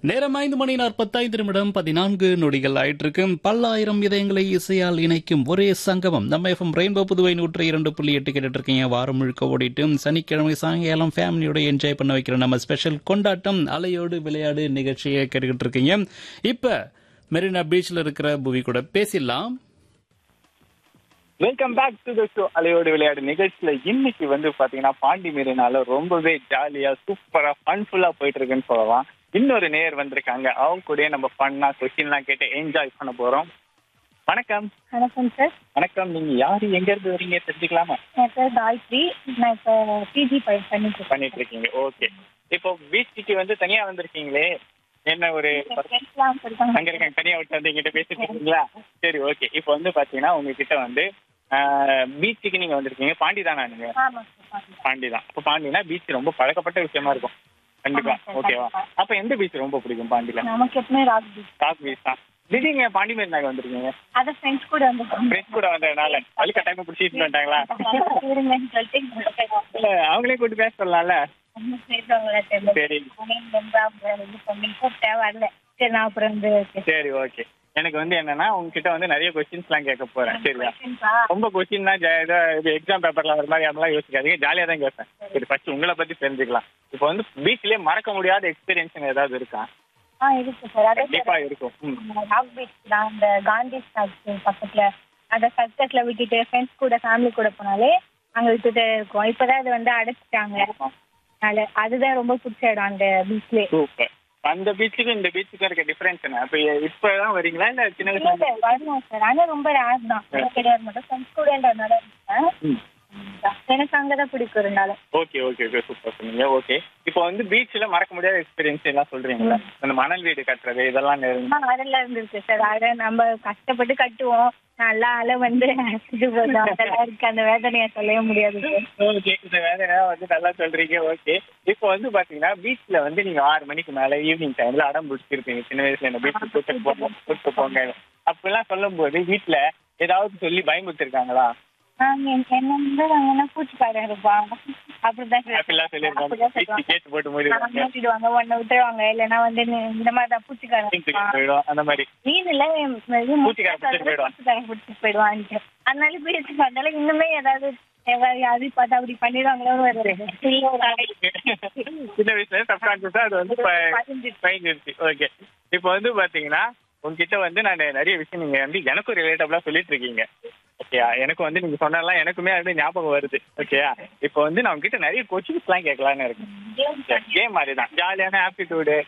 நேரம் ஐந்து மணி நாற்பத்தைந்து நிமிடம் பதினான்கு நொடிகள் ஆயிட்டிருக்கு பல்லாயிரம் இதயங்களை இசையால் இணைக்கும் ஒரே சங்கமம் நம்ம எஃப்எம் ரெயின்போ புதுவை நூற்றி இரண்டு புள்ளி எட்டு கேட்டுட்டு இருக்கீங்க வாரம் முழுக்க ஓடிட்டு சனிக்கிழமை சாயங்காலம் ஃபேமிலியோட என்ஜாய் பண்ண வைக்கிற நம்ம ஸ்பெஷல் கொண்டாட்டம் அலையோடு விளையாடு நிகழ்ச்சியை கேட்டுக்கிட்டு இருக்கீங்க இப்ப மெரினா பீச்ல இருக்கிற புவி கூட பேசிடலாம் welcome back to the show அலையோடு விளையாடு நிகழ்ச்சியில இன்னைக்கு வந்து பாத்தீங்கன்னா பாண்டி மீறினால ரொம்பவே ஜாலியா சூப்பரா ஃபன்ஃபுல்லா போயிட்டு இருக்குன்னு சொல்லலாம் இன்னொரு நேர் வந்திருக்காங்க அவங்க கூட நம்ம ஃபன்னா கொஸ்டின்லாம் கேட்டு என்ஜாய் பண்ண போறோம் வணக்கம் வணக்கம் சார் வணக்கம் நீங்க யாரு எங்க இருந்து வரீங்க தெரிஞ்சுக்கலாமா என் பேர் காயத்ரி நான் இப்போ பிஜி பண்ணிட்டு இருக்கேன் பண்ணிட்டு இருக்கீங்க ஓகே இப்போ பீச்சுக்கு வந்து தனியா வந்திருக்கீங்களே என்ன ஒரு ஃப்ரெண்ட்ஸ்லாம் இருக்காங்க அங்க இருக்காங்க தனியா விட்டு வந்து எங்கிட்ட பேசிட்டு இருக்கீங்களா சரி ஓகே இப்போ வந்து பாத்தீங்கன்னா உங்ககிட்ட வந்து பீச்சுக்கு நீங்க வந்திருக்கீங்க பாண்டி தானா நீங்க ஆமாம் சார் பாண்டி தான் இப்போ பாண்டினா பீச் ரொம்ப பழக்கப்பட்ட விஷயமா இருக்கும் கண்டிப்பா ஆமா சார், ஓகேவா கண்டிப்பா. அப்ப எந்த பீச் ரொம்ப பிடிக்கும் பாண்டில நமக்கு எப்பவுமே ராக் பீச் டாப் பீச் தான் திடீர்னு ஏன் பாண்டி மேரி நாங்க வந்திருக்கீங்க அதை ஃப்ரெண்ட்ஸ் கூட வந்து ஃப்ரெண்ட்ஸ் கூட வந்ததுனால வழுக்க டைம் பிடிச்சிட்டு வந்துட்டாங்களா இருங்கன்னு சொல்லிட்டு இல்ல அவங்களே கூட்டு பேச சொல்லலாம்ல ஒன்றும் பேசுவாங்களா தெரியல சரி அவங்க வந்து அவங்க இது பண்ணி கூப்பிட்டேன் வரல சரி நான் அப்புறம் வந்து சரி ஓகே எனக்கு வந்து என்னன்னா உங்ககிட்ட வந்து நிறைய கொஸ்டின்ஸ் எல்லாம் கேட்க போறேன் சரியா questions-ஆ? ரொம்ப கொஸ்டின் தான் எக்ஸாம் பேப்பர்ல வர மாதிரி அதெல்லாம் யோசிக்காதீங்க ஜாலியா தான் கேட்பேன் சரி ஃபர்ஸ்ட் உங்களை பத்தி தெரிஞ்சுக்கலாம் இப்போ வந்து பீச்லயே மறக்க முடியாத எக்ஸ்பீரியன்ஸ் ஏதாவது இருக்கா ஆ இருக்கு சார் அதே கண்டிப்பா இருக்கும் ம் ராக் பீச் தான் அந்த காந்தி ஸ்டாச்சு பக்கத்துல அந்த சர்க்கஸ்ல விட்டுட்டு ஃப்ரெண்ட்ஸ் கூட ஃபேமிலி கூட போனாலே அங்க விட்டுட்டு இருக்கோம் இப்பதான் அது வந்து அடைச்சிட்டாங்க அதனால அதுதான் ரொம்ப பிடிச்ச இடம் அந்த பீச்லயே சூப்பர் அந்த பீச்சுக்கும் இந்த பீச்சுக்கும் இருக்க டிஃபரன்ஸ் என்ன இப்ப இப்பதான் வரீங்களா இல்ல சின்ன இல்ல வயசுல இல்ல, வரணும் சார் ஆனா ரொம்ப ரேர் தான் கிடையாது மட்டும் ஃப்ரெண்ட்ஸ் கூடன்றதுனால இருக்கேன் ம். எனக்கு அங்கதான் பிடிக்கும் இருந்தாலும் ஓகே ஓகே ஓகே சூப்பர் சொன்னீங்க ஓகே இப்போ வந்து பீச்ல மறக்க முடியாத எக்ஸ்பீரியன்ஸ் எல்லாம் சொல்றீங்களா அந்த மணல் வீடு கட்டுறது இதெல்லாம் நெருங்க- ஆனா அதெல்லாம் இருந்துருக்கு சார் அதை நம்ம கஷ்டப்பட்டு கட்டுவோம் நல்லா அலை வந்து இது பண்ணும் அதெல்லாம் இருக்கு அந்த வேதனையை சொல்லவே முடியாது சார் ஓகே இந்த வேலையா வந்து நல்லா சொல்றீங்க ஓகே இப்போ வந்து பாத்தீங்கன்னா பீச்ல வந்து நீங்க ஆறு மணிக்கு மேல ஈவினிங் டைம்ல அடம் பிடிச்சிருப்பீங்க சின்ன வயசுல என்ன பீச் கூட்டு போங்க கூட்டு போங்க அப்படிலாம் சொல்லும்போது வீட்ல ஏதாவது சொல்லி பயமுறுத்திருக்காங்களா நாங்க என்ன வந்து நாங்கன்னா பூச்சிக்காரன் இருப்பான் அப்படிதான் சார் அப்படிலாம் சொல்லியிருக்காங்க அப்படிதான் பீச் சொல்லுவாங்க கேட்டு போட்டு மூடிடுவாங்க மாட்டிடுவாங்க ஒன்ன விட்டுருவாங்க இல்லைன்னா வந்து நீ இந்த மாதிரி தான் பூச்சிக்காரன் மீன் இருப்பான். பிடிக்க போயிடும் அந்த மாதிரி மீன் இல்ல இது பூச்சிக்காரன் பிடிச்சிட்டு போயிடுவான். பூச்சிக்காரன் பிடிச்சிட்டு போயிடுவான் அதனால பேசி அதனால இன்னுமே ஏதாவது ஏதாவது அது பார்த்தா அப்படி பண்ணிடுவாங்களோன்னு ஒரு இல்ல ஒரு அடை. சின்ன வயசுல சப்கான்சியஸா அது வந்து பதிஞ்சிருச்சு. பயந்துருச்சு ஓகே இப்போ வந்து பாத்தீங்கன்னா உங்ககிட்ட வந்து நான் நிறைய விஷயம் நீங்க வந்து எனக்கும் ரிலேட்டபிளா சொல்லிட்டு இருக்கீங்க ஓகேயா எனக்கு வந்து நீங்க சொன்னதெல்லாம் எனக்குமே அது ஞாபகம் வருது ஓகேயா இப்போ வந்து நான் உங்ககிட்ட நிறைய கொஸ்டின்ஸ் எல்லாம் கேட்கலான்னு இருக்கேன் கேம் மாதிரி தான் ஜாலியான ஆப்டிடியூடு